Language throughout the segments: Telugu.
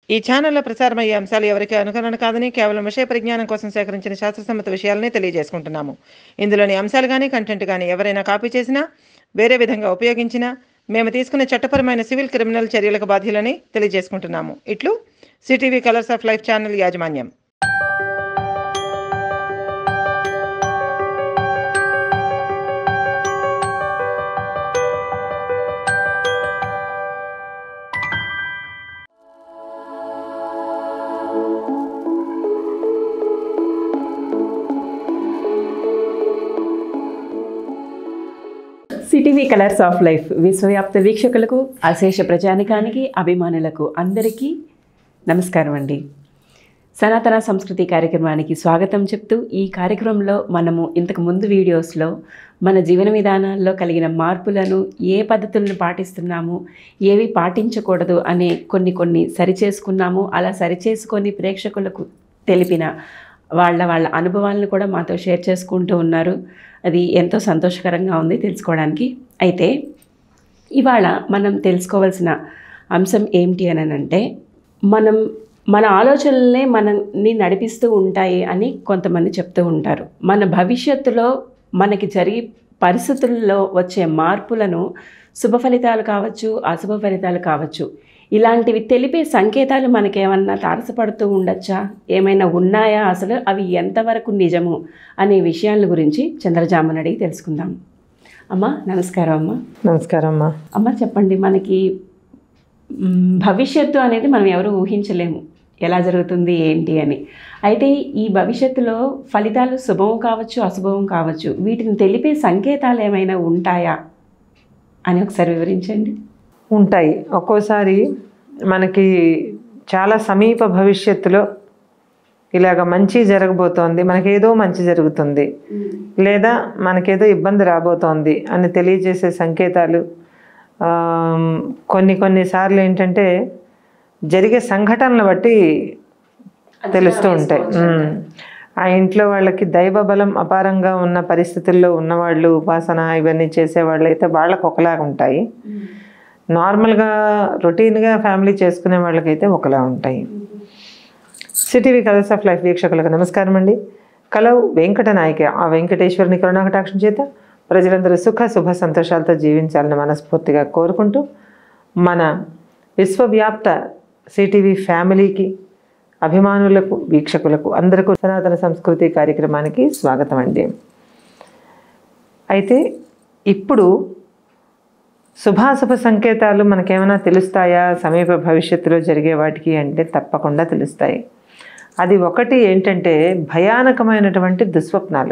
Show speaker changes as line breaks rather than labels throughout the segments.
ఈ ఛానల్లో ప్రసారమయ్యే అంశాలు ఎవరికి అనుకరణ కాదని కేవలం విషయ పరిజ్ఞానం కోసం సేకరించిన శాస్త్రసమ్మత విషయాలనే తెలియజేసుకుంటున్నాము ఇందులోని అంశాలు కానీ కంటెంట్ కానీ ఎవరైనా కాపీ చేసినా వేరే విధంగా ఉపయోగించినా మేము తీసుకునే చట్టపరమైన సివిల్ క్రిమినల్ చర్యలకు బాధ్యులని తెలియజేసుకుంటున్నాము ఇట్లు CTV colours of life channel యాజమాన్యం
సిటీవీ కలర్స్ ఆఫ్ లైఫ్ విశ్వవ్యాప్త వీక్షకులకు అశేష ప్రజానికానికి అభిమానులకు అందరికీ నమస్కారం అండి సనాతన సంస్కృతి కార్యక్రమానికి స్వాగతం చెప్తూ ఈ కార్యక్రమంలో మనము ఇంతకు ముందు వీడియోస్లో మన జీవన విధానాల్లో కలిగిన మార్పులను ఏ పద్ధతులను పాటిస్తున్నాము ఏవి పాటించకూడదు అనే కొన్ని కొన్ని సరిచేసుకున్నాము అలా సరిచేసుకొని ప్రేక్షకులకు తెలిపిన వాళ్ళ వాళ్ళ అనుభవాలను కూడా మాతో షేర్ చేసుకుంటూ ఉన్నారు అది ఎంతో సంతోషకరంగా ఉంది తెలుసుకోవడానికి అయితే ఇవాళ మనం తెలుసుకోవాల్సిన అంశం ఏమిటి అని అంటే మనం మన ఆలోచనలనే మనల్ని నడిపిస్తూ ఉంటాయి అని కొంతమంది చెప్తూ ఉంటారు మన భవిష్యత్తులో మనకి జరిగే పరిస్థితుల్లో వచ్చే మార్పులను శుభ ఫలితాలు కావచ్చు అశుభ ఫలితాలు కావచ్చు ఇలాంటివి తెలిపే సంకేతాలు మనకేమన్నా తారసపడుతూ ఉండొచ్చా ఏమైనా ఉన్నాయా అసలు అవి ఎంతవరకు నిజము అనే విషయాల గురించి చంద్రజామని అడిగి తెలుసుకుందాం అమ్మ నమస్కారం అమ్మ
నమస్కారం అమ్మా
అమ్మ చెప్పండి మనకి మ్, భవిష్యత్తు అనేది మనం ఎవరు ఊహించలేము ఎలా జరుగుతుంది ఏంటి అని అయితే ఈ భవిష్యత్తులో ఫలితాలు శుభం కావచ్చు అశుభం కావచ్చు వీటిని తెలిపే సంకేతాలు ఏమైనా ఉంటాయా అని ఒకసారి వివరించండి
ఉంటాయి ఒక్కోసారి మనకి చాలా సమీప భవిష్యత్తులో ఇలాగ మంచి జరగబోతోంది మనకేదో మంచి జరుగుతుంది లేదా మనకేదో ఇబ్బంది రాబోతోంది అని తెలియజేసే సంకేతాలు ఆమ్, కొన్ని కొన్నిసార్లు ఏంటంటే జరిగే సంఘటనలు బట్టి తెలుస్తూ ఉంటాయి ఉమ్. ఆ ఇంట్లో వాళ్ళకి దైవ బలం అపారంగా ఉన్న పరిస్థితుల్లో ఉన్నవాళ్ళు ఉపాసన ఇవన్నీ చేసేవాళ్ళు అయితే వాళ్ళకి ఒకలాగా ఉంటాయి నార్మల్గా రొటీన్గా ఫ్యామిలీ చేసుకునే వాళ్ళకైతే ఒకలా ఉంటాయి సిటీవీ కలర్స్ ఆఫ్ లైఫ్ వీక్షకులకు నమస్కారం అండి కలవు వెంకట నాయక ఆ వెంకటేశ్వరుని కరుణాకటాక్షం చేత ప్రజలందరూ సుఖ శుభ సంతోషాలతో జీవించాలని మనస్ఫూర్తిగా కోరుకుంటూ మన విశ్వవ్యాప్త సిటీవీ ఫ్యామిలీకి అభిమానులకు వీక్షకులకు అందరికీ సనాతన సంస్కృతి కార్యక్రమానికి స్వాగతం అండి అయితే ఇప్పుడు శుభాశుభ సంకేతాలు మనకేమైనా తెలుస్తాయా సమీప భవిష్యత్తులో జరిగే వాటికి అంటే తప్పకుండా తెలుస్తాయి అది ఒకటి ఏంటంటే భయానకమైనటువంటి దుస్వప్నాలు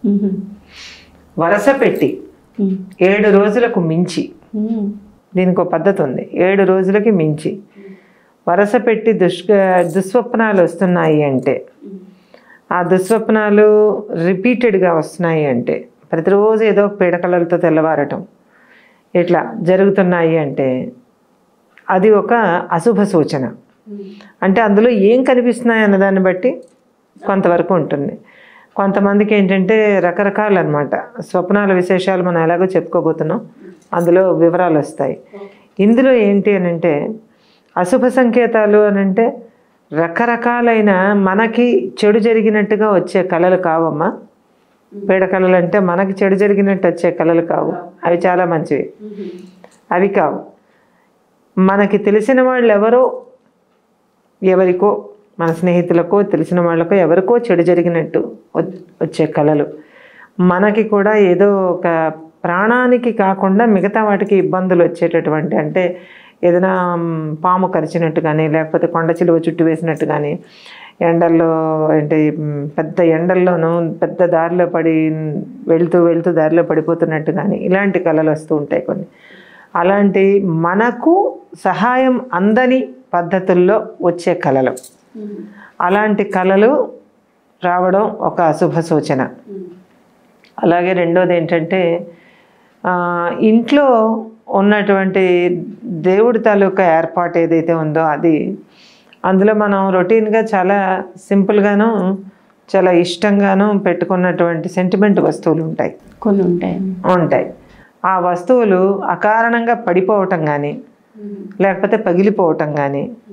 వరస పెట్టి ఏడు రోజులకు మించి దీనికి ఒక పద్ధతి ఉంది ఏడు రోజులకి మించి వరస పెట్టి దుష్ దుస్వప్నాలు వస్తున్నాయి అంటే ఆ దుస్వప్నాలు రిపీటెడ్గా వస్తున్నాయి అంటే ప్రతిరోజు ఏదో ఒక పీడకలలతో తెల్లవారటం ఇట్లా జరుగుతున్నాయి అంటే అది ఒక అశుభ సూచన అంటే అందులో ఏం కనిపిస్తున్నాయి అన్నదాన్ని బట్టి కొంతవరకు ఉంటుంది కొంతమందికి ఏంటంటే రకరకాలు అనమాట స్వప్నాల విశేషాలు మనం ఎలాగో చెప్పుకోబోతున్నాం అందులో వివరాలు వస్తాయి ఇందులో ఏంటి అని అంటే అశుభ సంకేతాలు అని అంటే రకరకాలైన మనకి చెడు జరిగినట్టుగా వచ్చే కళలు కావమ్మా పీడ కళలు అంటే మనకి చెడు జరిగినట్టు వచ్చే కళలు కావు అవి చాలా మంచివి అవి కావు మనకి తెలిసిన వాళ్ళు ఎవరో ఎవరికో మన స్నేహితులకో తెలిసిన వాళ్ళకో ఎవరికో చెడు జరిగినట్టు వ- వచ్చే కళలు మనకి కూడా ఏదో ఒక ప్రాణానికి కాకుండా మిగతా వాటికి ఇబ్బందులు వచ్చేటటువంటి అంటే ఏదైనా మ్, పాము కరిచినట్టు కానీ లేకపోతే కొండ చిలువ చుట్టూ వేసినట్టు కానీ ఎండల్లో అంటే మ్, పెద్ద ఎండల్లోనూ పెద్ద దారిలో పడి వెళ్తూ వెళ్తూ దారిలో పడిపోతున్నట్టు కానీ ఇలాంటి కళలు వస్తూ ఉంటాయి కొన్ని అలాంటి మనకు సహాయం అందని పద్ధతుల్లో వచ్చే కళలు అలాంటి కళలు రావడం ఒక అశుభ సూచన అలాగే రెండోది ఏంటంటే ఆ, ఇంట్లో ఉన్నటువంటి దేవుడి తాలూకా ఏర్పాటు ఏదైతే ఉందో అది అందులో మనం రొటీన్గా చాలా సింపుల్గాను చాలా ఇష్టంగాను పెట్టుకున్నటువంటి సెంటిమెంట్ వస్తువులు ఉంటాయి
కొన్ని ఉంటాయి
ఉంటాయి ఆ వస్తువులు అకారణంగా పడిపోవటం కానీ లేకపోతే పగిలిపోవటం కానీ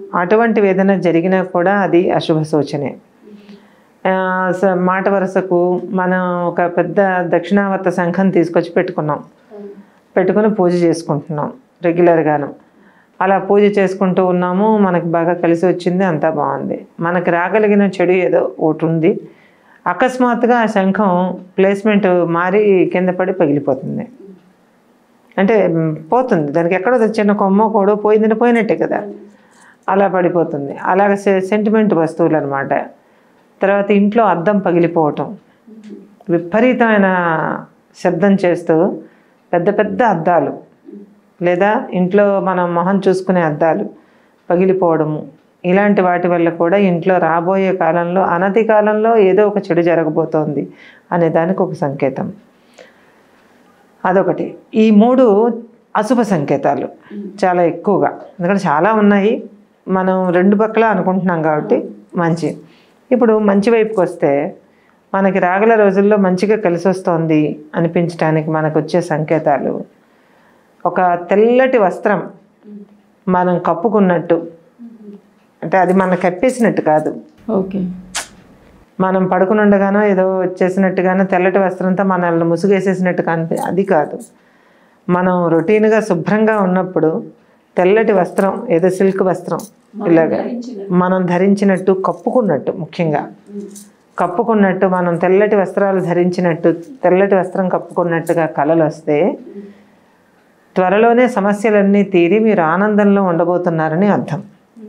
అటువంటివి ఏదైనా జరిగినా కూడా అది అశుభ సూచనే ఆ, స- మాట వరుసకు మనం ఒక పెద్ద దక్షిణావర్త సంఘం తీసుకొచ్చి పెట్టుకున్నాం పెట్టుకుని పూజ చేసుకుంటున్నాం రెగ్యులర్గాను అలా పూజ చేసుకుంటూ ఉన్నాము మనకి బాగా కలిసి వచ్చింది అంతా బాగుంది మనకి రాగలిగిన చెడు ఏదో ఒకటి ఉంది అకస్మాత్తుగా ఆ శంఖం ప్లేస్మెంట్ మారి కింద పడి పగిలిపోతుంది అంటే మ్, పోతుంది దానికి ఎక్కడో చిన్న కొమ్మ కూడా పోయిందని పోయినట్టే కదా అలా పడిపోతుంది అలాగ సెంటిమెంట్ వస్తువులు అనమాట తర్వాత ఇంట్లో అద్దం పగిలిపోవటం విపరీతమైన శబ్దం చేస్తూ పెద్ద పెద్ద అద్దాలు లేదా ఇంట్లో మనం మొహం చూసుకునే అద్దాలు పగిలిపోవడము ఇలాంటి వాటి వల్ల కూడా ఇంట్లో రాబోయే కాలంలో అనతి కాలంలో ఏదో ఒక చెడు జరగబోతోంది అనే దానికి ఒక సంకేతం అదొకటి ఈ మూడు అశుభ సంకేతాలు చాలా ఎక్కువగా ఎందుకంటే చాలా ఉన్నాయి మనం రెండు పక్కల అనుకుంటున్నాం కాబట్టి మంచి ఇప్పుడు మంచి వైపుకి వస్తే మనకి రాగల రోజుల్లో మంచిగా కలిసి వస్తోంది అనిపించడానికి మనకు వచ్చే సంకేతాలు ఒక తెల్లటి వస్త్రం మనం కప్పుకున్నట్టు అంటే అది మన కప్పేసినట్టు కాదు
ఓకే
మనం పడుకుని ఉండగానో ఏదో వచ్చేసినట్టుగానో తెల్లటి వస్త్రంతో మనల్ని ముసుగేసేసినట్టు కనిపి అది కాదు మనం రొటీన్గా శుభ్రంగా ఉన్నప్పుడు తెల్లటి వస్త్రం ఏదో సిల్క్ వస్త్రం ఇలాగా మనం ధరించినట్టు కప్పుకున్నట్టు ముఖ్యంగా కప్పుకున్నట్టు మనం తెల్లటి వస్త్రాలు ధరించినట్టు తెల్లటి వస్త్రం కప్పుకున్నట్టుగా కళలు వస్తే త్వరలోనే సమస్యలన్నీ తీరి మీరు ఆనందంలో ఉండబోతున్నారని అర్థం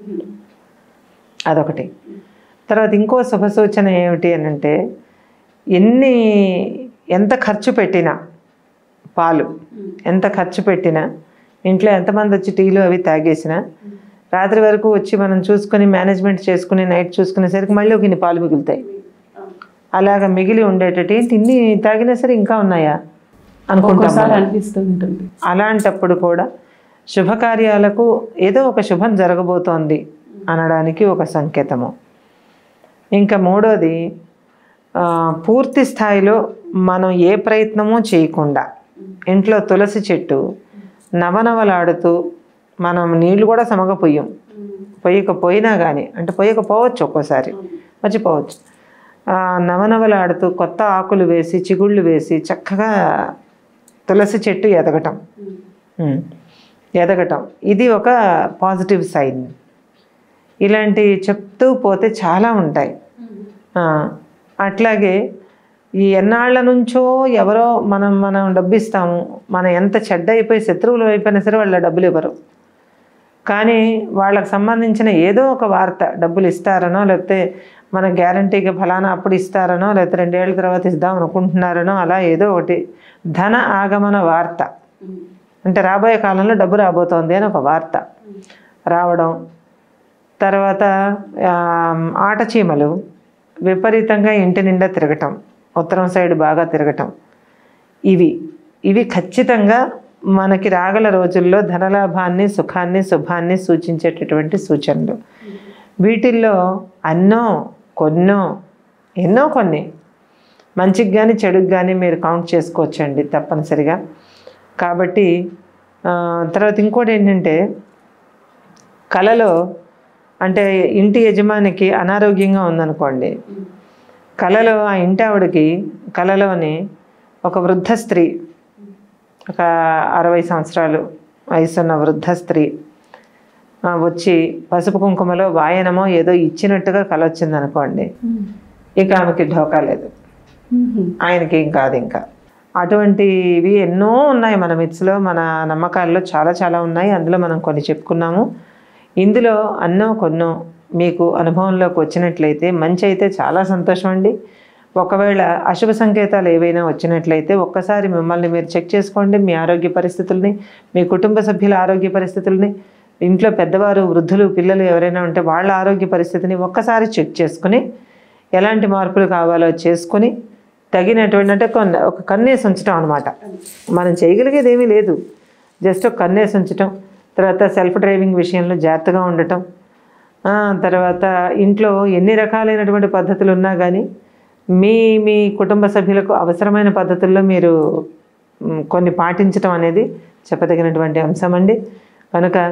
అదొకటి తర్వాత ఇంకో శుభ సూచన ఏమిటి అని అంటే ఎన్ని ఎంత ఖర్చు పెట్టినా పాలు ఎంత ఖర్చు పెట్టినా ఇంట్లో ఎంతమంది వచ్చి టీలు అవి తాగేసినా రాత్రి వరకు వచ్చి మనం చూసుకొని మేనేజ్మెంట్ చేసుకుని నైట్ చూసుకునేసరికి మళ్ళీ ఒక ఇన్ని పాలు మిగులుతాయి అలాగ మిగిలి ఉండేటట్టు ఏంటి ఇన్ని తాగినా సరే ఇంకా ఉన్నాయా అనుకుంటాం
ఒక్కోసారి అనిపిస్తూ ఉంటుంది
అలాంటప్పుడు కూడా శుభకార్యాలకు ఏదో ఒక శుభం జరగబోతోంది అనడానికి ఒక సంకేతము ఇంకా మూడోది ఆ, పూర్తి స్థాయిలో మనం ఏ ప్రయత్నము చేయకుండా ఇంట్లో తులసి చెట్టు నవనవలాడుతూ మనం నీళ్లు కూడా సమగ పొయ్యం పొయ్యకపోయినా కానీ అంటే పొయ్యకపోవచ్చు ఒక్కోసారి మర్చిపోవచ్చు ఆ, నవనవలాడుతూ కొత్త ఆకులు వేసి చిగుళ్ళు వేసి చక్కగా తులసి చెట్టు ఎదగటం ఉమ్. ఎదగటం ఇది ఒక పాజిటివ్ సైన్ ఇలాంటివి చెప్తూ పోతే చాలా ఉంటాయి ఆ, అట్లాగే ఈ ఎన్నాళ్ళ నుంచో ఎవరో మనం మనం డబ్బు ఇస్తాము మనం ఎంత చెడ్డ అయిపోయి శత్రువులు అయిపోయినా సరే వాళ్ళ డబ్బులు ఇవ్వరు కానీ వాళ్ళకి సంబంధించిన ఏదో ఒక వార్త డబ్బులు ఇస్తారనో లేకపోతే మన గ్యారంటీగా ఫలానా అప్పుడు ఇస్తారనో లేకపోతే రెండేళ్ల తర్వాత ఇద్దాం అనుకుంటున్నారనో అలా ఏదో ఒకటి ధన ఆగమన వార్త అంటే రాబోయే కాలంలో డబ్బు రాబోతోంది అని ఒక వార్త రావడం తర్వాత ఆ, ఆట చీమలు విపరీతంగా ఇంటి నిండా తిరగటం ఉత్తరం సైడ్ బాగా తిరగటం ఇవి ఇవి ఖచ్చితంగా మనకి రాగల రోజుల్లో ధనలాభాన్ని సుఖాన్ని శుభాన్ని సూచించేటటువంటి సూచనలు వీటిల్లో అన్నో కొన్నో ఎన్నో కొన్ని మంచికి కానీ చెడుకి కానీ మీరు కౌంట్ చేసుకోవచ్చండి తప్పనిసరిగా కాబట్టి ఆ, తర్వాత ఇంకోటి ఏంటంటే కళలో అంటే ఇంటి యజమానికి అనారోగ్యంగా ఉందనుకోండి కళలో ఆ ఇంటి ఆవిడకి కళలోని ఒక వృద్ధ స్త్రీ ఒక అరవై సంవత్సరాలు వయసున్న వృద్ధ స్త్రీ ఆ, వచ్చి పసుపు కుంకుమలో వాయనమో ఏదో ఇచ్చినట్టుగా కళ వచ్చిందనుకోండి ఇక ఆమెకి ఢోకా లేదు ఆయనకి ఏం కాదు ఇంకా అటువంటివి ఎన్నో ఉన్నాయి మన మిత్స్లో మన నమ్మకాల్లో చాలా చాలా ఉన్నాయి అందులో మనం కొన్ని చెప్పుకున్నాము ఇందులో అన్నో కొన్నో మీకు అనుభవంలోకి వచ్చినట్లయితే మంచి అయితే చాలా సంతోషం అండి ఒకవేళ అశుభ సంకేతాలు ఏవైనా వచ్చినట్లయితే ఒక్కసారి మిమ్మల్ని మీరు చెక్ చేసుకోండి మీ ఆరోగ్య పరిస్థితుల్ని మీ కుటుంబ సభ్యుల ఆరోగ్య పరిస్థితుల్ని ఇంట్లో పెద్దవారు వృద్ధులు పిల్లలు ఎవరైనా ఉంటే వాళ్ళ ఆరోగ్య పరిస్థితిని ఒక్కసారి చెక్ చేసుకుని ఎలాంటి మార్పులు కావాలో చేసుకుని తగినటువంటి అంటే కొన్ని ఒక కన్నేసి ఉంచటం అనమాట మనం చేయగలిగేది ఏమీ లేదు జస్ట్ ఒక కన్నేసి ఉంచటం తర్వాత సెల్ఫ్ డ్రైవింగ్ విషయంలో జాగ్రత్తగా ఉండటం ఆ, తర్వాత ఇంట్లో ఎన్ని రకాలైనటువంటి పద్ధతులు ఉన్నా కానీ మీ మీ కుటుంబ సభ్యులకు అవసరమైన పద్ధతుల్లో మీరు మ్, కొన్ని పాటించటం అనేది చెప్పదగినటువంటి అంశం అండి కనుక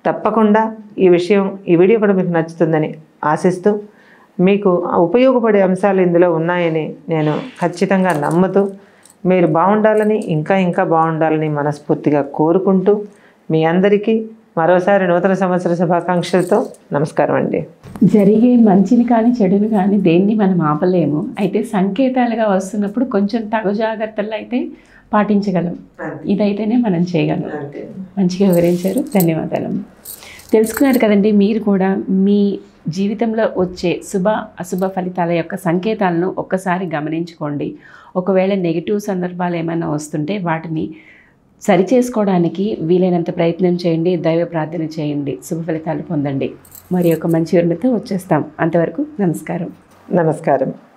తప్పకుండా ఈ విషయం ఈ వీడియో కూడా మీకు నచ్చుతుందని ఆశిస్తూ మీకు ఉపయోగపడే అంశాలు ఇందులో ఉన్నాయని నేను ఖచ్చితంగా నమ్ముతూ మీరు బాగుండాలని ఇంకా ఇంకా బాగుండాలని మనస్ఫూర్తిగా కోరుకుంటూ మీ అందరికీ మరోసారి నూతన సంవత్సర శుభాకాంక్షలతో నమస్కారం అండి
జరిగే మంచిని కానీ చెడుని కానీ దేన్ని మనం ఆపలేము అయితే సంకేతాలుగా వస్తున్నప్పుడు కొంచెం తగు జాగ్రత్తలు అయితే పాటించగలం ఇదైతేనే మనం చేయగలం మంచిగా వివరించారు ధన్యవాదాలు తెలుసుకున్నారు కదండి మీరు కూడా మీ జీవితంలో వచ్చే శుభ అశుభ ఫలితాల యొక్క సంకేతాలను ఒక్కసారి గమనించుకోండి ఒకవేళ నెగిటివ్ సందర్భాలు ఏమైనా వస్తుంటే వాటిని సరిచేసుకోవడానికి వీలైనంత ప్రయత్నం చేయండి దైవ ప్రార్థన చేయండి శుభ ఫలితాలు పొందండి మరి ఒక మంచి వివరణతో వచ్చేస్తాం అంతవరకు నమస్కారం
నమస్కారం